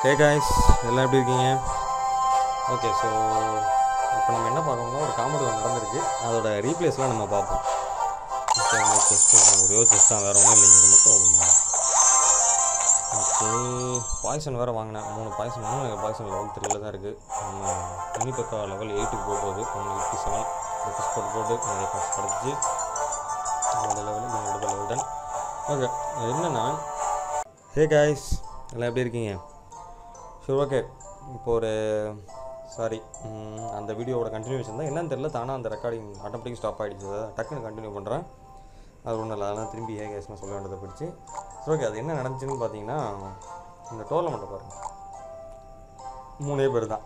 Hey guys எல்லாம் எப்படி இருக்கீங்க ஓகே ஸோ இப்போ நம்ம என்ன பார்க்கணும்னா ஒரு காமெடி ஒன்று நடந்திருக்கு அதோட ரீப்ளேஸ்லாம் நம்ம பார்ப்போம் ஓகே நம்ம செஸ்ட்டு ஒரே ஒரு செஸ் தான் வேறு ஒன்றும் இல்லைங்க இது மட்டும் ஓகே பாய்சன் வேறு வாங்கினேன் மூணு பாய்சன் மூணு பாய்சன் லெவல் த்ரீல தான் இருக்குது நம்ம மினி பக்கா லெவல் எயிட்டுக்கு போக போகுது ஒன் எயிட்டி செவன் ஃபஸ்ட் போட்டு போட்டு நிறைய காசு கிடச்சி என்னோட லெவல் என்னோட லெவல் டன் ஓகே என்னென்னா ஹே காய்ஸ் எல்லாம் எப்படி இருக்கீங்க சரி ஓகே இப்போ ஒரு சாரி அந்த வீடியோவோட கண்டினியூஷன் தான் என்னன்னு தெரியல தானே அந்த ரெக்கார்டிங் ஆட்டோமேட்டிக் ஸ்டாப் ஆகிடுச்சு அதை டக்குன்னு கண்டினியூ பண்ணுறேன் அது ஒன்றும் இல்லை அதெல்லாம் திரும்பி ஏ கேஸ்னு சொல்ல வேண்டியதை போயிடுச்சு சரி ஓகே அது என்ன நடந்துச்சுன்னு பார்த்தீங்கன்னா இந்த டோர்னமெண்ட்டை பாருங்கள் மூணே பேர் தான்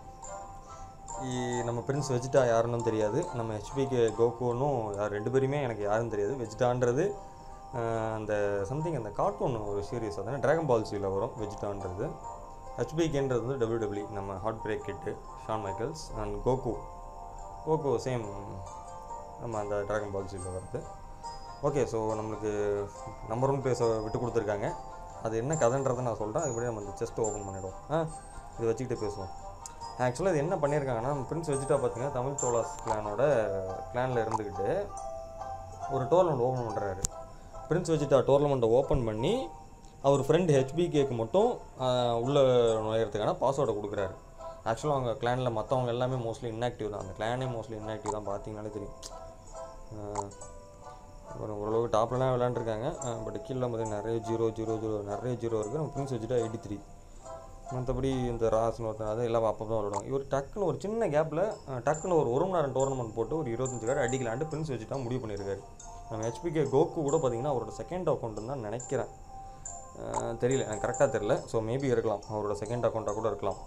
இ- நம்ம பிரின்ஸ் வெஜிட்டா யாருன்னு தெரியாது நம்ம ஹெச்பிக்கு கோகுனும் யார் ரெண்டு பேருமே எனக்கு யாரும் தெரியாது வெஜிட்டான்றது அஹ், அந்த சம்திங் அந்த கார்ட்டூன் ஒரு சீரியஸ் அதான ட்ராகன் பால் சீல வரும் வெஜிட்டான்றது ஹெச்பிகேன்றது வந்து டபிள்யூ நம்ம Heartbreak Kid Shawn Michaels and Goku Goku same நம்ம அந்த ட்ராகன் பால் சீல வருது ஓகே ஸோ நம்மளுக்கு நம்பர் ஒன் பேச விட்டு கொடுத்துருக்காங்க அது என்ன கதைன்றதை நான் சொல்கிறேன் அதுபடி நம்ம இந்த செஸ்ட் ஓப்பன் பண்ணிவிடுவோம் ஆ இதை வச்சுக்கிட்டு பேசுவோம் ஆக்சுவலாக இது என்ன பண்ணியிருக்காங்கன்னா நம்ம பிரின்ஸ் வச்சுட்டா பார்த்தீங்கன்னா தமிழ் சோலாஸ் கிளானோட கிளானில் இருந்துக்கிட்டு ஒரு டோர்னமெண்ட் ஓப்பன் பண்ணுறாரு பிரின்ஸ் வச்சுட்டா டோர்னமெண்ட்டை ஓப்பன் பண்ணி அவர் ஃப்ரெண்ட் ஹெச்பிகேக்கு மட்டும் ஆஹ், உள்ள நுழையிறதுக்கான பாஸ்வேர்டை கொடுக்குறாரு ஆக்சுவலாக அவங்க கிளானில் மற்றவங்க எல்லாமே மோஸ்ட்லி இன்ஆக்டிவ் தான் அந்த கிளானே மோஸ்ட்லி இன்ஆக்டிவ் தான் பார்த்தீங்கனாலே தெரியும் ஆஹ், ஒரு ஓரளவுக்கு டாப்லலாம் விளாண்டுருக்காங்க பட் கீழே பார்த்தீங்கன்னா நிறைய ஜீரோ ஜீரோ ஜீரோ நிறைய ஜீரோ இருக்குது நம்ம பிரின்ஸ் வச்சுட்டா எயிட்டி த்ரீ மற்றபடி இந்த ராஸ்னு ஒருத்தன் அது எல்லாம் அப்போ தான் விளாடுவாங்க இவர் டக்குன்னு ஒரு சின்ன கேப்பில் டக்குன்னு ஒரு ஒரு மணி நேரம் டோர்னமெண்ட் போட்டு ஒரு இருபத்தஞ்சு கார்டு அடிக்கலான்ட்டு பிரின்ஸ் வச்சுட்டா முடிவு பண்ணியிருக்காரு நம்ம ஹெச்பிகே கோகு கூட பார்த்தீங்கன்னா அவரோட செகண்ட் அக்கௌண்ட் தான் நினைக்கிறேன் அஹ் தெரியல எனக்கு கரெக்டாக தெரியல ஸோ மேபி இருக்கலாம் அவரோட செகண்ட் அக்கௌண்ட்டாக கூட இருக்கலாம்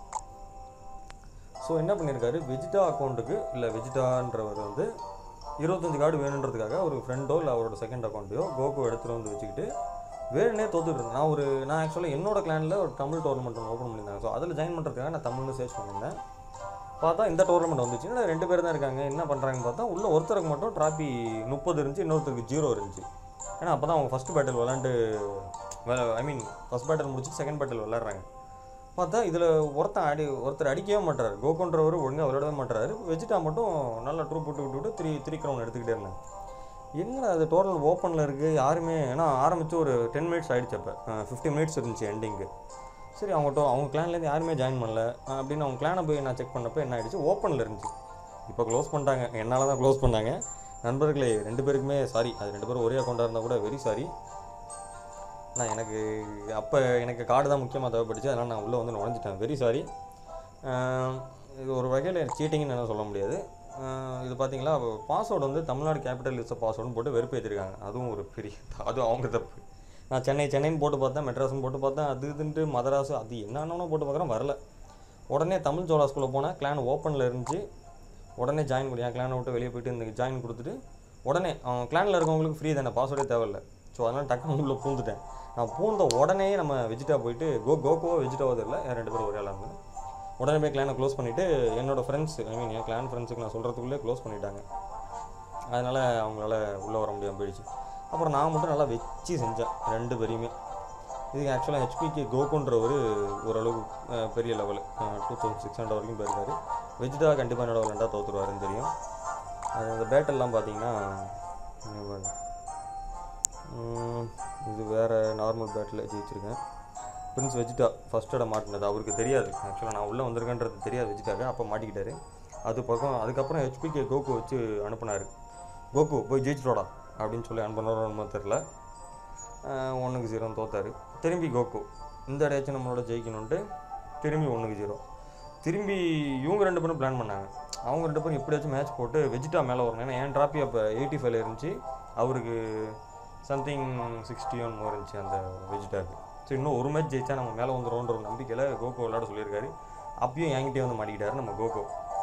ஸோ என்ன பண்ணியிருக்காரு வெஜிடா அக்கௌண்ட்டுக்கு இல்லை வெஜிடான்றவர் வந்து இருபத்தஞ்சு கார்டு வேணுன்றதுக்காக ஒரு ஃப்ரெண்டோ இல்லை அவரோட செகண்ட் அக்கௌண்ட்டையோ கோகோ எடுத்துகிட்டு வந்து வச்சுக்கிட்டு வேணுனே தோத்துட்டு இருந்தேன் நான் ஒரு நான் ஆக்சுவலாக என்னோட கிளானில் ஒரு தமிழ் டோர்னமெண்ட் ஒன்று ஓப்பன் பண்ணியிருந்தேன் ஸோ அதில் ஜாயின் பண்ணுறதுக்காக நான் தமிழ்னு சர்ச் பண்ணியிருந்தேன் பார்த்தா இந்த டோர்னமெண்ட் வந்துச்சு என்னடா ரெண்டு பேர் தான் இருக்காங்க என்ன பண்ணுறாங்கன்னு பார்த்தா உள்ள ஒருத்தருக்கு மட்டும் ட்ராபி முப்பது இருந்துச்சு இன்னொருத்தருக்கு ஜீரோ இருந்துச்சு ஏன்னா அப்போ தான் அவங்க ஃபஸ்ட் பேட்டில் விளாண்டு ஐ மீன் ஃபஸ்ட் பேட்டில் முடிச்சு செகண்ட் பேட்டில் விளாட்றாங்க பார்த்தா இதில் ஒருத்தன் அடி ஒருத்தர் அடிக்கவே மாட்டாரு கோகுன்றவர் ஒழுங்காக விளையாடவே மாட்டாரு வெஜிட்டா மட்டும் நல்லா ட்ரூப் விட்டு விட்டு விட்டு த்ரீ த்ரீ க்ரௌண்ட் எடுத்துக்கிட்டே இருந்தேன் என்னடா அது டோட்டல் ஓப்பனில் இருக்குது யாருமே ஏன்னா ஆரம்பித்து ஒரு டென் மினிட்ஸ் ஆகிடுச்சு அப்போ ஃபிஃப்டி மினிட்ஸ் இருந்துச்சு எண்டிங்கு சரி அவங்க to- அவங்க கிளான்லேருந்து யாருமே ஜாயின் பண்ணல அஹ் அப்படின்னு அவங்க கிளானை போய் நான் செக் பண்ணப்போ என்ன ஆயிடுச்சு ஓப்பனில் இருந்துச்சு இப்போ க்ளோஸ் பண்ணிட்டாங்க என்னால் தான் க்ளோஸ் பண்ணாங்க நண்பர்களே ரெண்டு பேருக்குமே சாரி அது ரெண்டு பேரும் ஒரே அக்கௌண்ட்டாக இருந்தால் கூட வெரி சாரி நான் எனக்கு அப்போ எனக்கு கார்டு தான் முக்கியமாக தேவைப்பட்டுச்சு அதனால் நான் உள்ளே வந்து நுழைஞ்சிட்டேன் வெரி சாரி இது ஒரு வகையில் சீட்டிங்னு என்ன சொல்ல முடியாது ஆஹ் இது பார்த்தீங்களா பாஸ்வேர்டு வந்து தமிழ்நாடு கேபிட்டல் லிஸ்ட் பாஸ்வேர்டுன்னு போட்டு வெறுப்பேற்றிருக்காங்க அதுவும் ஒரு பெரிய அது அவங்க தப்பு நான் சென்னை சென்னைன்னு போட்டு பார்த்தேன் மெட்ராஸ்னு போட்டு பார்த்தேன் அது இதுன்ட்டு மதராசு அது என்னென்னு போட்டு பார்க்குறேன் வரல உடனே தமிழ் சோழா ஸ்கூலில் போனேன் கிளான் ஓப்பனில் இருந்துச்சு உடனே ஜாயின் பண்ணி என் கிளானை விட்டு வெளியே போயிட்டு இந்த ஜாயின் கொடுத்துட்டு உடனே அவன் கிளானில் இருக்கவங்களுக்கு ஃப்ரீ தானே பாஸ்வேர்டே தேவையில்ல ஸோ அதனால் டக்குனு உள்ளே பூந்துட்டேன் நான் பூந்த உடனே நம்ம வெஜிட்டா போயிட்டு கோ கோகோவோ வெஜிட்டாவோ தெரியல என் ரெண்டு பேரும் ஒரே ஆளாக இருந்தேன் உடனே போய் கிளானை க்ளோஸ் பண்ணிவிட்டு என்னோட friends I mean N clan ஃப்ரெண்ட்ஸுக்கு நான் சொல்கிறதுக்குள்ளே க்ளோஸ் பண்ணிட்டாங்க அதனால் அவங்களால உள்ளே வர முடியாமல் போயிடுச்சு அப்புறம் நான் மட்டும் நல்லா வச்சு செஞ்சேன் ரெண்டு பேரையுமே இதுக்கு ஆக்சுவலாக ஹெச்பிக்கு கோகுன்றவர் ஓரளவு அஹ், பெரிய level two thousand six hundred வரைக்கும் போயிருக்காரு வெஜிடா கண்டிப்பாக என்னோட விளாண்டா தோத்துருவாருன்னு தெரியும் அது அந்த பேட்டெல்லாம் பார்த்தீங்கன்னா இங்க பாருங்க. உம், இது வேறு நார்மல் பேட்டில் ஜெயிச்சிருக்கேன் பிரின்ஸ் வெஜிட்டா ஃபஸ்ட் இடம் மாட்டினது அவருக்கு தெரியாது ஆக்சுவலாக நான் உள்ளே வந்திருக்கேன்றது தெரியாது வெஜிட்டாக்கு அப்போ மாட்டிக்கிட்டாரு அது பக்கம் அதுக்கப்புறம் ஹெச்பிகே கோகு வச்சு அனுப்புனார் கோகு போய் ஜெயிச்சிட்டோடா அப்படின்னு சொல்லி அனுப்பினோம் தெரில ஒன்றுக்கு ஜீரோன்னு தோத்தாரு திரும்பி கோகு இந்த இடையாச்சும் நம்மளோட ஜெயிக்கணுன்ட்டு திரும்பி ஒன்றுக்கு ஜீரோ திரும்பி இவங்க ரெண்டு பேரும் பிளான் பண்ணாங்க அவங்க ரெண்டு பேரும் எப்படியாச்சும் மேட்ச் போட்டு வெஜிட்டா மேலே வரணும் ஏன்னா என் ட்ராப்பி அப்போ எயிட்டி ஃபைவ்ல இருந்துச்சு அவருக்கு சம்திங் சிக்ஸ்டி ஒன் மோர் இருந்துச்சு அந்த வெஜிட்டாக்கு ஸோ இன்னும் ஒரு மேட்ச் ஜெயிச்சா நம்ம மேலே வந்துடும்ன்ற ஒரு நம்பிக்கையில் கோகோ விளையாட சொல்லியிருக்காரு அப்பயும் என்கிட்டயே வந்து மாட்டிக்கிட்டாரு நம்ம கோகோ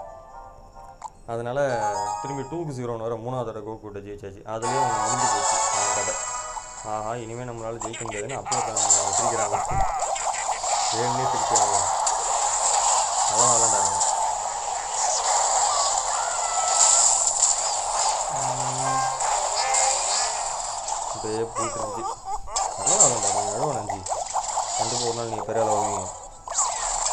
அதனால் திரும்பி டூக்கு ஜீரோன்னு வர மூணாவது தடவை கோகுட்ட ஜெயிச்சாச்சு அதுலேயே அவங்க முடிஞ்சு போச்சு அவன் கதை ஆஹா இனிமேல் நம்மளால ஜெயிக்க முடியாதுன்னு அப்போ சிரிக்கிறாங்க ஏன்னே சிரிக்கிறாங்க அதான் விளாண்டாங்க இப்படியே போயிட்டு இருந்துச்சு நல்லா விளாண்டாங்க எழுவன் அஞ்சு கண்டிப்பாக ஒரு நாள் நீங்கள் பெரிய ஆள் வருவீங்க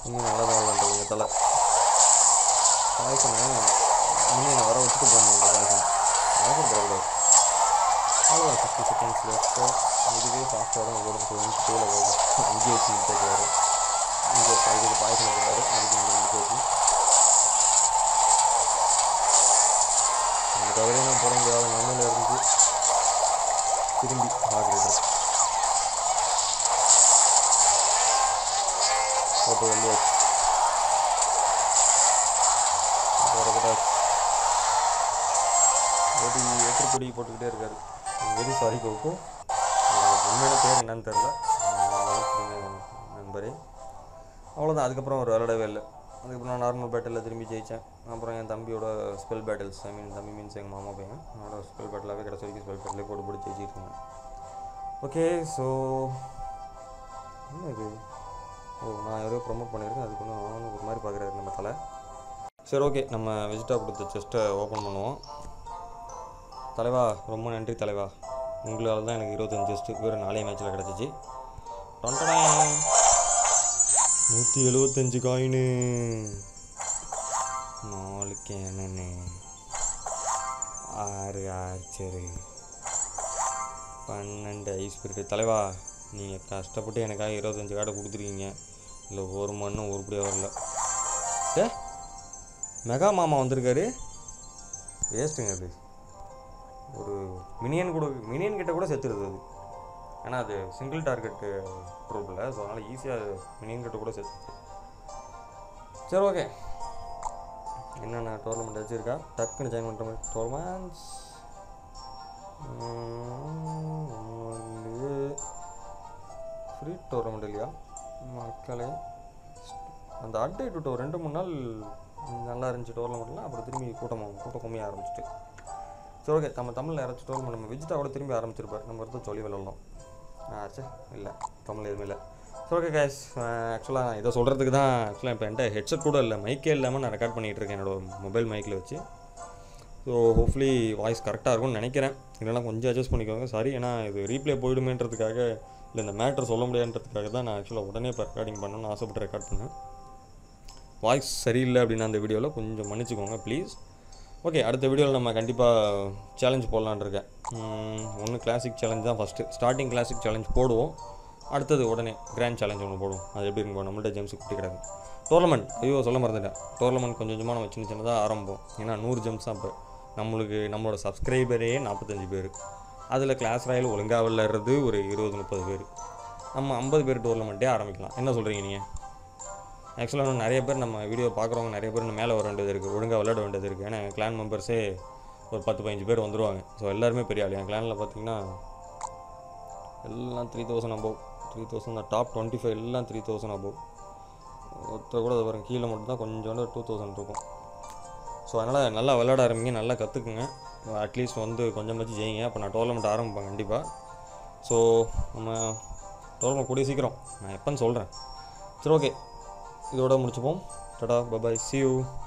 இன்னும் நல்லா தான் விளாண்டுருங்க தலை பாய்சனை இன்னும் நான் வர வச்சுட்டு போகணும் இந்த பாய்சன் எனக்கு போகக்கூடாது அவ்வளோ ஃபிஃப்டி செகண்ட்ஸ் லெஃப்ட்டு இதுவே ஃபாஸ்ட்டாக தான் ஓடும் டுவெண்ட்டி டூவில் ஓடும் அங்கேயே வச்சு மிஸ்டேக் வரும் இங்கே இதுக்கு பாய்சன் போட்டாரு அதுக்கு இங்கே மிஸ்டேக் அந்த கவலையெல்லாம் போட முடியாத நிலைமையில இருந்து திரும்பி ஆகிறது போட்டு வந்தாச்சு வரப்பட்டாச்சு வெடி எட்டுப்படி போட்டுக்கிட்டே இருக்காரு வெரி சாரி கோகோ உண்மையான பேர் என்னன்னு தெரில நண்பரே அவ்வளோதான் அதுக்கப்புறம் அவர் விளையாடவே இல்லை அதுக்கப்புறம் நான் நார்மல் பேட்டில் திரும்பி ஜெயித்தேன் அப்புறம் என் தம்பியோட ஸ்பெல் பேட்டில்ஸ் ஐ மீன் தம்பி மீன்ஸ் எங்கள் மாமா பையன் அவனோட ஸ்பெல் பேட்டிலாகவே கிடச்ச வரைக்கும் ஸ்பெல் பேட்டிலே போட்டு போட்டு ஜெயிச்சிட்டு இருந்தேன் ஓகே ஸோ என்ன இது ஓ நான் யாரோ ப்ரொமோட் பண்ணியிருக்கேன் அதுக்கு ஒன்றும் ஒரு மாதிரி பார்க்குறாரு நம்ம தலை சரி ஓகே நம்ம வெஜிடா கொடுத்த செஸ்ட்டை ஓப்பன் பண்ணுவோம் தலைவா ரொம்ப நன்றி தலைவா உங்களால் தான் எனக்கு இருபத்தஞ்சு செஸ்ட்டு வெறும் நாலே மேட்ச்சில் கிடச்சிச்சு டொண்டடா நூற்றி எழுபத்தஞ்சு காயினு நாலு கேனனு ஆறு ஆர்ச்சரு பன்னெண்டு ஐஸ் பிரிட்டு தலைவா நீங்கள் கஷ்டப்பட்டு எனக்காக இருபத்தஞ்சு கார்டை கொடுத்துருக்கீங்க இல்லை ஒரு மண்ணும் உருப்படியாக வரல ஏ மெகா மாமா வந்திருக்காரு வேஸ்ட்டுங்க அது ஒரு மினியன் கூட மினியன் கிட்ட கூட செத்துருது அது ஏன்னா அது சிங்கிள் டார்கெட்டு ட்ரூப்பில் ஸோ அதனால் ஈஸியாக மினியன் கிட்ட கூட செத்துருது சரி ஓகே என்னென்ன டோர்னமெண்ட் வச்சுருக்கா டக்குன்னு ஜாயின் பண்ணுற மாதிரி டோர்னமெண்ட்ஸ் ஃப்ரீ டோர்னமெண்ட் இல்லையா மக்களே அந்த அப்டேட் விட்டு ஒரு ரெண்டு மூணு நாள் நல்லா இருந்துச்சு டோர்னமெண்ட்லாம் அப்புறம் திரும்பி கூட்டமாக கூட்டம் கம்மியாக ஆரம்பிச்சிட்டு சரி ஓகே நம்ம தமிழில் யாராச்சும் டோர்னமெண்ட் நம்ம விஜிட்டா கூட திரும்பி ஆரம்பிச்சிருப்பார் நம்ம ஒருத்தர் சொல்லி விளாட்லாம் ஆச்சு இல்லை தமிழ் எதுவுமே இல்லை சரி ஓகே கேஷ் ஆக்சுவலாக நான் இதை சொல்கிறதுக்கு தான் ஆக்சுவலாக இப்போ என்கிட்ட ஹெட்செட் கூட இல்லை மைக்கே இல்லாமல் நான் ரெக்கார்ட் பண்ணிகிட்டு இருக்கேன் என்னோட மொபைல் மைக்கில் வச்சு ஸோ ஹோப்ஃபுல்லி வாய்ஸ் கரெக்டாக இருக்கும்னு நினைக்கிறேன் இதெல்லாம் கொஞ்சம் அட்ஜஸ்ட் பண்ணிக்கோங்க சாரி ஏன்னா இது ரீப்ளே போயிடுமேன்றதுக்காக இல்லை இந்த மேட்ரு சொல்ல முடியாதுன்றதுக்காக தான் நான் ஆக்சுவலாக உடனே இப்போ ரெக்கார்டிங் பண்ணணும்னு ஆசைப்பட்டு ரெக்கார்ட் பண்ணேன் வாய்ஸ் சரியில்லை அப்படின்னு அந்த வீடியோவில் கொஞ்சம் மன்னிச்சுக்கோங்க ப்ளீஸ் ஓகே அடுத்த வீடியோவில் நம்ம கண்டிப்பாக சேலஞ்ச் போடலான்னு இருக்கேன் ஒன்று கிளாசிக் சேலஞ்ச் தான் ஃபஸ்ட்டு ஸ்டார்டிங் கிளாசிக் சேலஞ்ச் போடுவோம் அடுத்தது உடனே கிராண்ட் சேலஞ்ச் ஒன்று போடுவோம் அது எப்படி இருக்கும் நம்மள்ட்ட ஜெம்ஸுக்கு குட்டி கிடக்கு டோர்னமெண்ட் ஐயோ சொல்ல மறந்துட்டேன் டோர்னமெண்ட் கொஞ்சம் கொஞ்சமாக நம்ம சின்ன சின்னதாக ஆரம்பிப்போம் ஏன்னா நூறு ஜெம்ஸ் தான் இப்போ நம்மளுக்கு நம்மளோட சப்ஸ்கிரைபரே நாற்பத்தஞ்சு பேர் அதில் கிளாஸ் ராயில் ஒழுங்காக விளையாடுறது ஒரு இருபது முப்பது பேர் நம்ம ஐம்பது பேர் டோர்னமெண்ட்டே ஆரம்பிக்கலாம் என்ன சொல்கிறீங்க நீங்கள் ஆக்சுவலாக இன்னும் நிறைய பேர் நம்ம வீடியோ பார்க்குறவங்க நிறைய பேர் இன்னும் மேலே வர வேண்டியது இருக்குது ஒழுங்காக விளையாட வேண்டியது இருக்குது ஏன்னா என் கிளான் மெம்பர்ஸே ஒரு பத்து பதினஞ்சு பேர் வந்துருவாங்க ஸோ எல்லாருமே பெரிய ஆள் என் கிளானில் பார்த்தீங்கன்னா எல்லாம் three thousand above three thousand தான் டாப் டுவெண்ட்டி ஃபைவ் எல்லாம் த்ரீ தௌசண்ட் அபவ் ஒருத்தர் கூட அது பாருங்க கீழே மட்டும் தான் கொஞ்சோண்டு டூ தௌசண்ட் இருக்கும் ஸோ அதனால் நல்லா விளையாட ஆரம்பிங்க நல்லா கற்றுக்குங்க அட்லீஸ்ட் வந்து கொஞ்சம் வச்சு ஜெயிங்க அப்போ நான் டோர்னமெண்ட் ஆரம்பிப்பேன் கண்டிப்பாக ஸோ நம்ம டோர்னமெண்ட் கூடிய சீக்கிரம் நான் எப்போன்னு சொல்கிறேன் சரி ஓகே இதோட முடிச்சுப்போம் டடா பபாய் see you